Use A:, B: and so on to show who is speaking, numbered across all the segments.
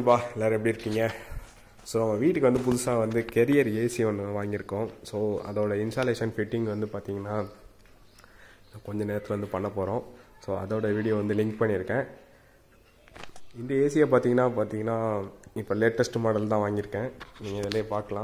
A: நண்பா எல்லோரும் எப்படி இருக்கீங்க ஸோ நம்ம வீட்டுக்கு வந்து புதுசாக வந்து கெரியர் ஏசி ஒன்று வாங்கியிருக்கோம் ஸோ அதோட இன்ஸ்டாலேஷன் ஃபிட்டிங் வந்து பார்த்தீங்கன்னா கொஞ்ச நேரத்தில் வந்து பண்ண போகிறோம் ஸோ அதோட வீடியோ வந்து லிங்க் பண்ணியிருக்கேன் இந்த ஏசியை பார்த்தீங்கன்னா பார்த்தீங்கன்னா இப்போ லேட்டஸ்ட் மாடல் தான் வாங்கியிருக்கேன் நீங்கள் இதிலே பார்க்கலாம்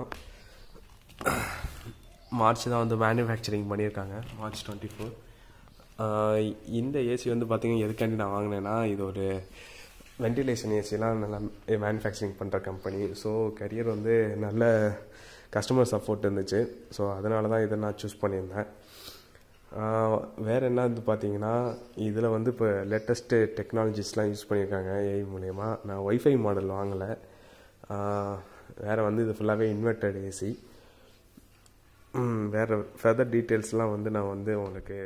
A: மார்ச் தான் வந்து மேனுஃபேக்சரிங் பண்ணியிருக்காங்க மார்ச் டுவெண்ட்டி ஃபோர் இந்த ஏசி வந்து பார்த்தீங்கன்னா எதுக்காண்டி நான் வாங்கினேன்னா இது ஒரு வென்டிலேஷன் ஏசிலாம் நல்லா மேனுஃபேக்சரிங் பண்ணுற கம்பெனி ஸோ கரியர் வந்து நல்ல கஸ்டமர் சப்போர்ட் இருந்துச்சு ஸோ அதனால தான் இதை நான் சூஸ் பண்ணியிருந்தேன் வேறு என்ன வந்து பார்த்தீங்கன்னா இதில் வந்து இப்போ லேட்டஸ்ட்டு டெக்னாலஜிஸ்லாம் யூஸ் பண்ணியிருக்காங்க ஏஐ மூலயமா நான் ஒய்ஃபை மாடல் வாங்கலை வேறு வந்து இது ஃபுல்லாகவே இன்வெர்டட் ஏசி வேறு ஃபர்தர் டீட்டெயில்ஸ்லாம் வந்து நான் வந்து உங்களுக்கு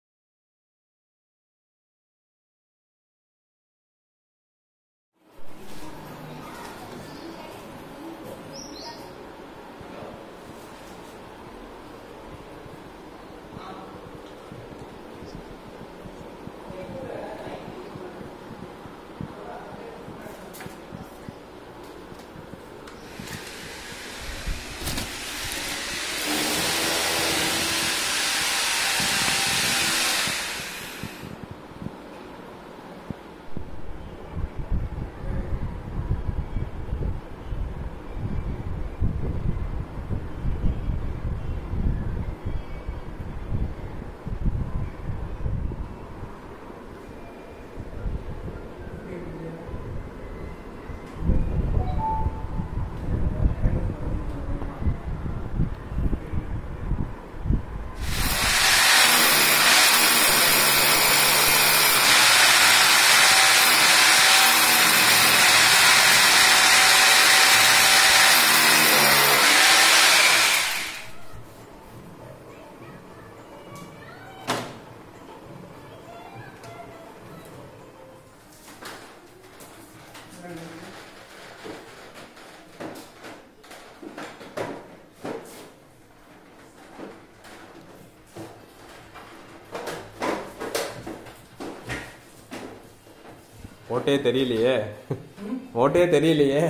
A: ஓட்டே தெரியலையே ஓட்டே தெரியலையே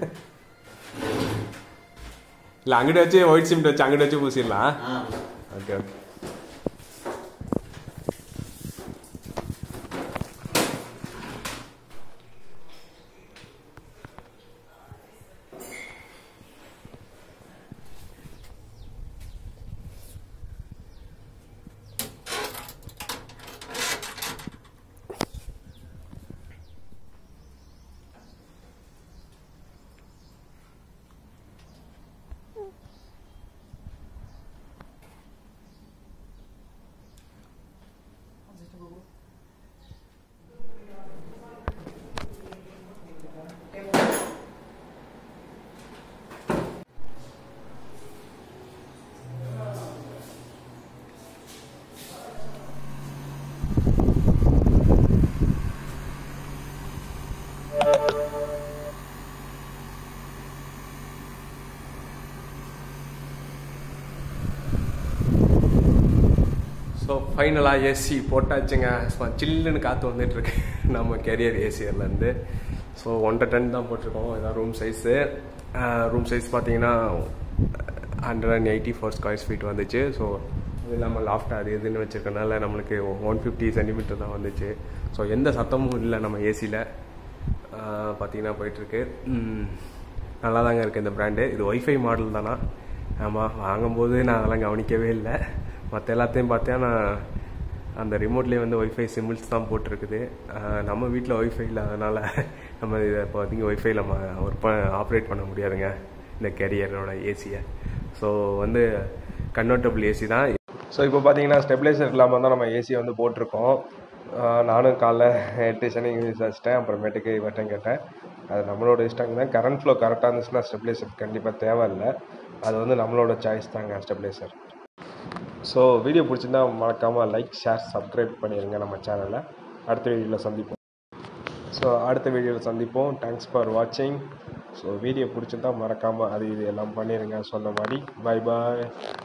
A: இல்லை அங்கிட்ட வச்சு ஒயிட் சிமெண்ட் வச்சு அங்கிட்ட வச்சு பூசிடலாம் ஓகே ஓகே ஸோ ஃபைனலாக ஏசி போட்டாச்சுங்க சில்லுன்னு காற்று வந்துட்டுருக்கு நம்ம கேரியர் ஏசியர்லேருந்து ஸோ ஒன்றரை டன் தான் போட்டிருக்கோம் இதான் ரூம் சைஸு ரூம் சைஸ் பார்த்தீங்கன்னா hundred and eighty four square feet வந்துச்சு ஸோ அது இல்லாமல் லாஃப்ட் அது இதுன்னு வச்சுருக்கனால நம்மளுக்கு ஒன் ஃபிஃப்டி சென்டிமீட்டர் தான் வந்துச்சு ஸோ எந்த சத்தமும் இல்லை நம்ம ஏசியில் பார்த்தீங்கன்னா போயிட்டுருக்கு நல்லா தாங்க இருக்குது இந்த ப்ராண்டு இது ஒய்ஃபை மாடல் தானா ஆமாம் வாங்கும்போது நான் அதெல்லாம் கவனிக்கவே இல்லை மற்ற எல்லாத்தையும் பார்த்தா நான் அந்த ரிமோட்லேயே வந்து ஒய்ஃபை சிம்பிள்ஸ் தான் போட்டிருக்குது நம்ம வீட்டில் ஒய்ஃபை இல்லை அதனால் நம்ம இதை பார்த்தீங்க ஒய்ஃபைல நம்ம ஒர்க் ப ஆப்ரேட் பண்ண முடியாதுங்க இந்த கேரியரோட ஏசியை ஸோ வந்து கன்வெர்டபுள் ஏசி தான் ஸோ இப்போ பார்த்தீங்கன்னா ஸ்டெபிலைசர் இல்லாமல் தான் நம்ம ஏசியை வந்து போட்டிருக்கோம் நானும் காலைல எலக்ட்ரிஷனையும் விசாரிச்சிட்டேன் அப்புறமேட்டுக்கு இவர்கிட்ட கேட்டேன் அது நம்மளோட இஷ்டங்க தான் கரண்ட் ஃப்ளோ கரெக்டாக இருந்துச்சுன்னா ஸ்டெபிலைசர் கண்டிப்பாக தேவையில்லை அது வந்து நம்மளோட சாய்ஸ் தாங்க ஸ்டெபிலைசர் ஸோ வீடியோ பிடிச்சிருந்தா மறக்காமல் லைக் ஷேர் சப்ஸ்கிரைப் பண்ணிடுங்க நம்ம சேனலை அடுத்த வீடியோவில் சந்திப்போம் ஸோ அடுத்த வீடியோவில் சந்திப்போம் தேங்க்ஸ் ஃபார் வாட்சிங் ஸோ வீடியோ பிடிச்சிருந்தா மறக்காமல் அது இது எல்லாம் பண்ணிடுங்க சொன்ன மாதிரி பாய் பாய்